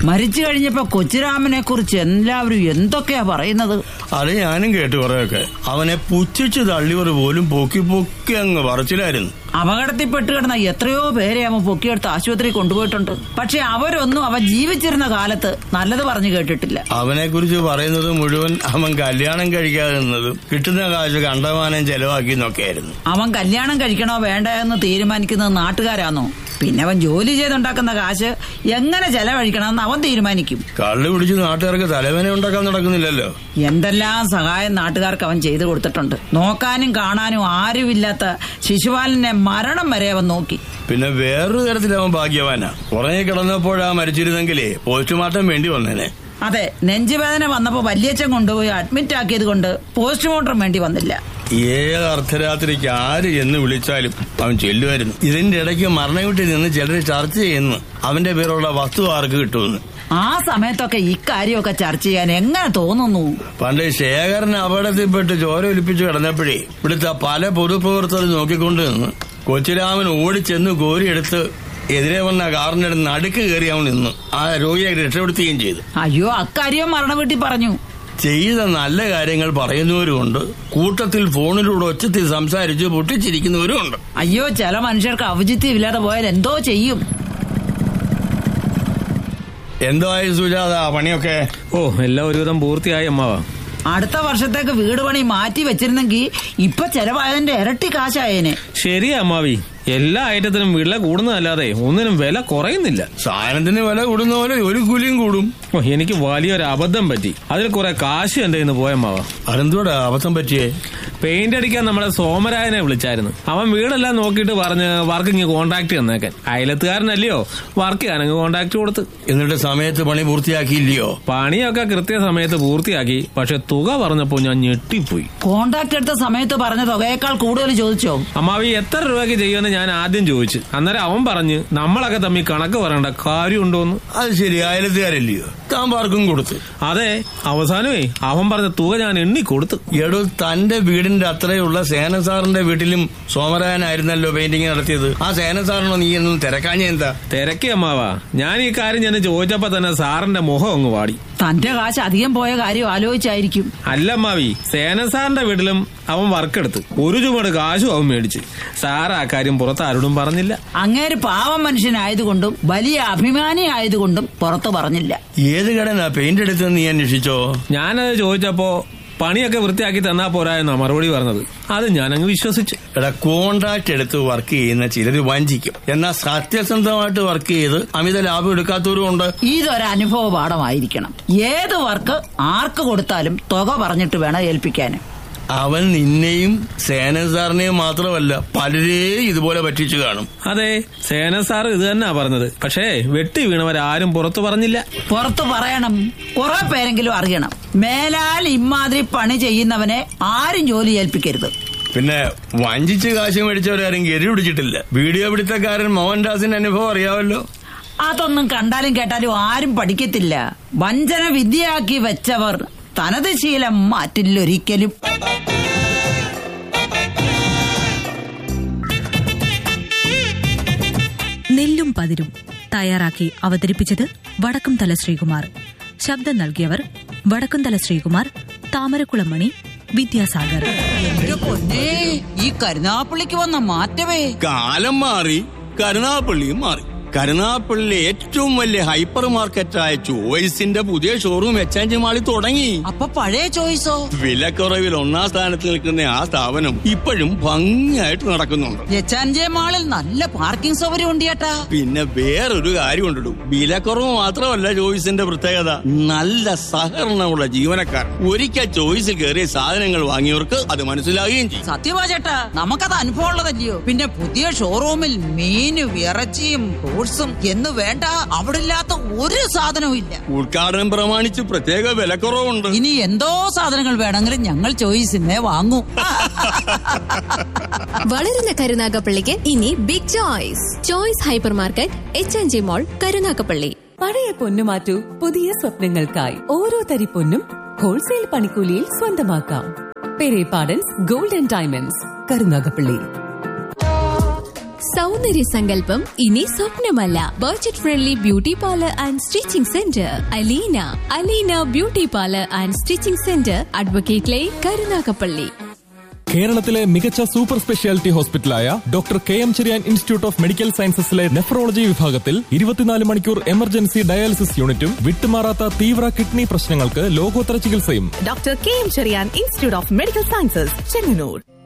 മരിച്ചു കഴിഞ്ഞപ്പോ കൊച്ചുരാമനെ കുറിച്ച് എല്ലാവരും എന്തൊക്കെയാ പറയുന്നത് അത് ഞാനും കേട്ടു കുറെയൊക്കെ അവനെ പുച്ഛിച്ച് തള്ളിയവർ പോലും പൊക്കി പൊക്കി അങ്ങ് പറച്ചിലായിരുന്നു അപകടത്തിൽപ്പെട്ട് കിടന്ന എത്രയോ പേരെ അവൻ പൊക്കിയെടുത്ത് ആശുപത്രി കൊണ്ടുപോയിട്ടുണ്ട് പക്ഷെ അവരൊന്നും അവൻ ജീവിച്ചിരുന്ന കാലത്ത് നല്ലത് പറഞ്ഞു കേട്ടിട്ടില്ല അവനെ കുറിച്ച് പറയുന്നത് മുഴുവൻ അവൻ കല്യാണം കഴിക്കാതെ നിന്നതും കിട്ടുന്ന കാശ് കണ്ടമാനം ചെലവാക്കി എന്നൊക്കെയായിരുന്നു അവൻ കല്യാണം കഴിക്കണോ വേണ്ട എന്ന് തീരുമാനിക്കുന്നത് നാട്ടുകാരാണോ പിന്നെ അവൻ ജോലി ചെയ്തുണ്ടാക്കുന്ന കാശ് എങ്ങനെ ചെലവഴിക്കണമെന്ന് അവൻ തീരുമാനിക്കും കള്ളു പിടിച്ച് നാട്ടുകാർക്ക് തലവേന ഉണ്ടാക്കാൻ നടക്കുന്നില്ലല്ലോ എന്തെല്ലാം സഹായം നാട്ടുകാർക്ക് അവൻ ചെയ്തു കൊടുത്തിട്ടുണ്ട് നോക്കാനും കാണാനും ആരുമില്ലാത്ത ശിശുപാലനെ മരണം വരെ അവൻ നോക്കി പിന്നെ വേറൊരു തരത്തിൽ അവൻ ഭാഗ്യവാനാ ഉറങ്ങി കിടന്നപ്പോഴാ മരിച്ചിരുന്നെങ്കിലേ പോസ്റ്റ്മോർട്ടം വേണ്ടി വന്നേനെ അതെ നെഞ്ചുവേദന വന്നപ്പോ വല്യച്ഛൻ കൊണ്ടുപോയി അഡ്മിറ്റ് ആക്കിയത് കൊണ്ട് പോസ്റ്റ്മോർട്ടം വേണ്ടി വന്നില്ല ഏത് അർദ്ധരാത്രിക്ക് ആര് എന്ന് വിളിച്ചാലും അവൻ ചെല്ലുമായിരുന്നു ഇതിന്റെ ഇടയ്ക്ക് മരണം വീട്ടിൽ നിന്ന് ചിലർ ചർച്ച ചെയ്യുന്നു അവന്റെ പേരുള്ള വസ്തു ആർക്ക് കിട്ടുമെന്ന് ആ സമയത്തൊക്കെ ഇക്കാര്യമൊക്കെ ചർച്ച ചെയ്യാൻ എങ്ങനെ തോന്നുന്നു പണ്ട് ശേഖരൻ അപകടത്തിൽപ്പെട്ട് ചോര ഒലിപ്പിച്ച് കിടന്നപ്പോഴേ ഇവിടുത്തെ പല പൊതുപ്രവർത്തകർ നോക്കിക്കൊണ്ട് നിന്ന് കൊച്ചുരാമൻ ഓടിച്ചെന്ന് കോരിയെടുത്ത് എതിരെ വന്ന കാറിന്റെ നടുക്ക് കയറി അവൻ നിന്നു ആ രോഗിയെ രക്ഷപ്പെടുത്തുകയും ചെയ്തു അയ്യോ അക്കാര്യം മരണ വീട്ടിൽ പറഞ്ഞു ചെയ്ത നല്ല കാര്യങ്ങൾ പറയുന്നവരുമുണ്ട് കൂട്ടത്തിൽ ഫോണിലൂടെ ഒച്ചത്തിൽ സംസാരിച്ച് പൊട്ടിച്ചിരിക്കുന്നവരുമുണ്ട് അയ്യോ ചില മനുഷ്യർക്ക് ഔചിത്യം ഇല്ലാതെ പോയാൽ എന്തോ ചെയ്യും എന്തോ ആയി സുജാത പണിയൊക്കെ ഓ എല്ലാം ഒരുവിധം പൂർത്തിയായി അമ്മാവാ അടുത്ത വർഷത്തേക്ക് വീട് പണി മാറ്റി വെച്ചിരുന്നെങ്കിൽ ഇപ്പൊ ചെലവായതിന്റെ ഇരട്ടി കാശായേനെ ശരിയാ അമ്മാവി എല്ലാ ഐറ്റത്തിനും വില കൂടുന്നതല്ലാതെ ഒന്നിനും വില കുറയുന്നില്ല സാധനത്തിന് വില കൂടുന്ന പോലെ ഒരു കൂലിയും കൂടും ഓ എനിക്ക് വലിയൊരു അബദ്ധം പറ്റി അതിൽ കുറെ കാശ് എന്റെ കയ്യിൽ നിന്ന് പോയമ്മാവാ അതെന്തോടാ അബദ്ധം പറ്റിയേ പെയിന്റ് അടിക്കാൻ നമ്മളെ സോമരായനെ വിളിച്ചായിരുന്നു അവൻ വീടെല്ലാം നോക്കിയിട്ട് പറഞ്ഞ് വർക്ക് ഇങ്ങ് കോണ്ടാക്ട് തന്നേക്കാൻ അയലത്തുകാരനല്ലയോ വർക്ക് ചെയ്യാനങ്ങ് കോണ്ടാക്ട് കൊടുത്ത് എന്നിട്ട് സമയത്ത് പണി പൂർത്തിയാക്കിയില്ലയോ പണിയൊക്കെ കൃത്യസമയത്ത് പൂർത്തിയാക്കി പക്ഷെ തുക പറഞ്ഞപ്പോ ഞാൻ ഞെട്ടിപ്പോയി കോണ്ടാക്ട് എടുത്ത സമയത്ത് പറഞ്ഞ തുകയേക്കാൾ കൂടുതൽ ചോദിച്ചോ അമ്മാവി എത്ര രൂപയ്ക്ക് ചെയ്യുമെന്ന് ഞാൻ ആദ്യം ചോദിച്ചു അന്നേരം അവൻ പറഞ്ഞ് നമ്മളൊക്കെ തമ്മിൽ കണക്ക് പറയേണ്ട കാര്യമുണ്ടോന്ന് അത് ശരി അയലത്തുകാരല്ലയോ താൻ പാർക്കും കൊടുത്തു അതെ അവസാനമേ അവൻ പറഞ്ഞ തുക ഞാൻ എണ്ണി കൊടുത്തു എടോ തന്റെ വീടിന്റെ അത്രയുള്ള സേന സാറിന്റെ വീട്ടിലും സോമരായനായിരുന്നല്ലോ പെയിന്റിങ് നടത്തിയത് ആ സേന സാറിനോ നീ എന്നും തിരക്കാഞ്ഞ എന്താ തിരക്കി അമ്മാവാ ഞാൻ ഈ കാര്യം ഞാൻ ചോദിച്ചപ്പോ തന്നെ സാറിന്റെ മുഖം അങ്ങ് വാടി തന്റെ കാശ് അധികം പോയ കാര്യം ആലോചിച്ചായിരിക്കും അല്ല അമ്മാവി സേന സാറിന്റെ വീട്ടിലും അവൻ വർക്കെടുത്ത് ഒരു ചുമട് കാശും അവൻ മേടിച്ച് സാർ ആ കാര്യം പുറത്ത് ആരോടും പറഞ്ഞില്ല അങ്ങേര് പാവം മനുഷ്യനായതുകൊണ്ടും വലിയ അഭിമാനി ആയതുകൊണ്ടും പുറത്തു പറഞ്ഞില്ല ഏത് കടനാ പെയിന്റ് എടുത്തെന്ന് നീ അന്വേഷിച്ചോ ഞാനത് ചോദിച്ചപ്പോ പണിയൊക്കെ വൃത്തിയാക്കി തന്നാ പോരായെന്നാ മറുപടി പറഞ്ഞത് അത് ഞാനങ്ങ് വിശ്വസിച്ചു എടാ കോൺട്രാക്ട് എടുത്ത് വർക്ക് ചെയ്യുന്ന ചിലർ വഞ്ചിക്കും എന്നാൽ സത്യസന്ധമായിട്ട് വർക്ക് ചെയ്ത് അമിത ലാഭം എടുക്കാത്തവരും ഉണ്ട് ഇതൊരു അനുഭവ പാഠമായിരിക്കണം ഏത് വർക്ക് ആർക്ക് കൊടുത്താലും തുക പറഞ്ഞിട്ട് വേണം ഏൽപ്പിക്കാൻ അവൻ നിന്നെയും സേന സാറിനെയും മാത്രമല്ല പലരെയും ഇതുപോലെ പറ്റിച്ചു കാണും അതെ സേന സാർ ഇത് തന്നെയാ പറഞ്ഞത് പക്ഷേ വെട്ടി വീണവരാരും പുറത്തു പറഞ്ഞില്ല പുറത്തു പറയണം കുറെ പേരെങ്കിലും അറിയണം മേലാൽ ഇമാതിരി പണി ചെയ്യുന്നവനെ ആരും ജോലി ഏൽപ്പിക്കരുത് പിന്നെ വഞ്ചിച്ച് കാശ് മേടിച്ചവരാരും ഗരി പിടിച്ചിട്ടില്ല വീഡിയോ പിടുത്തക്കാരൻ മോഹൻദാസിന്റെ അനുഭവം അറിയാമല്ലോ അതൊന്നും കണ്ടാലും കേട്ടാലും ആരും പഠിക്കത്തില്ല വഞ്ചന വിദ്യയാക്കി വെച്ചവർ തനത് ശീലം മാറ്റില്ലൊരിക്കലും നെല്ലും പതിരും തയ്യാറാക്കി അവതരിപ്പിച്ചത് വടക്കുംതല ശ്രീകുമാർ ശബ്ദം നൽകിയവർ വടക്കുംതല ശ്രീകുമാർ താമരക്കുളം മണി വിദ്യാസാഗർ ഈ കരുനാപ്പള്ളിക്ക് വന്ന മാറ്റമേ കാലം മാറി കരുനാപ്പള്ളിയും മാറി കരുനാപ്പള്ളിയിലെ ഏറ്റവും വലിയ ഹൈപ്പർ മാർക്കറ്റായ ചോയ്സിന്റെ പുതിയ ഷോറൂം എക്സ്ചേഞ്ച് മാളിൽ തുടങ്ങി അപ്പൊ പഴയ ചോയ്സോ വിലക്കുറവിൽ ഒന്നാം സ്ഥാനത്ത് നിൽക്കുന്ന ആ സ്ഥാപനം ഇപ്പോഴും ഭംഗിയായിട്ട് നടക്കുന്നുണ്ട് എച്ചാൻജെ മാളിൽ നല്ല പാർക്കിംഗ് സൗകര്യം ഉണ്ട് ചേട്ടാ പിന്നെ വേറൊരു കാര്യം ഉണ്ടിടും വിലക്കുറവ് മാത്രമല്ല ചോയ്സിന്റെ പ്രത്യേകത നല്ല സഹകരണമുള്ള ജീവനക്കാർ ഒരിക്കൽ ചോയ്സിൽ കയറിയ സാധനങ്ങൾ വാങ്ങിയവർക്ക് അത് മനസ്സിലാകുകയും ചെയ്യും സത്യമാ ചേട്ടാ നമുക്കത് അനുഭവം ഉള്ളതല്ലയോ പിന്നെ പുതിയ ഷോറൂമിൽ മീനും ഇറച്ചിയും ഫ്രൂട്ട്സും എന്ന് വേണ്ട അവിടെ ഇല്ലാത്ത ഒരു സാധനവും ഇല്ല ഉദ്ഘാടനം പ്രമാണിച്ച് പ്രത്യേക വിലക്കുറവുണ്ട് ഇനി എന്തോ സാധനങ്ങൾ വേണമെങ്കിലും ഞങ്ങൾ ചോയ്സിന്നെ വാങ്ങൂ വളരുന്ന കരുനാഗപ്പള്ളിക്ക് ഇനി big choice choice hyper market H N G mall Karunagappally പഴയ പൊന്നു മാറ്റൂ പുതിയ സ്വപ്നങ്ങൾക്കായി ഓരോ തരി പൊന്നും ഹോൾസെയിൽ പണിക്കൂലിയിൽ സ്വന്തമാക്കാം പെരേ പാഡൻസ് ഗോൾഡ് ആൻഡ് ഡയമണ്ട്സ് കരുനാഗപ്പള്ളി സൗന്ദര്യ സങ്കല്പം ഇനി സ്വപ്നമല്ല budget friendly beauty parlour and stitching centre Aleena Aleena beauty parlour and stitching centre advocate line Karunagappally കേരളത്തിലെ മികച്ച സൂപ്പർ സ്പെഷ്യാലിറ്റി ഹോസ്പിറ്റലായ doctor K M Cherian institute of medical സയൻസസിലെ നെഫ്രോളജി വിഭാഗത്തിൽ ഇരുപത്തിനാല് മണിക്കൂർ എമർജൻസി ഡയാലിസിസ് യൂണിറ്റും വിട്ടുമാറാത്ത തീവ്ര കിഡ്നി പ്രശ്നങ്ങൾക്ക് ലോകോത്തര ചികിത്സയും doctor K M Cherian institute of medical sciences Chengannur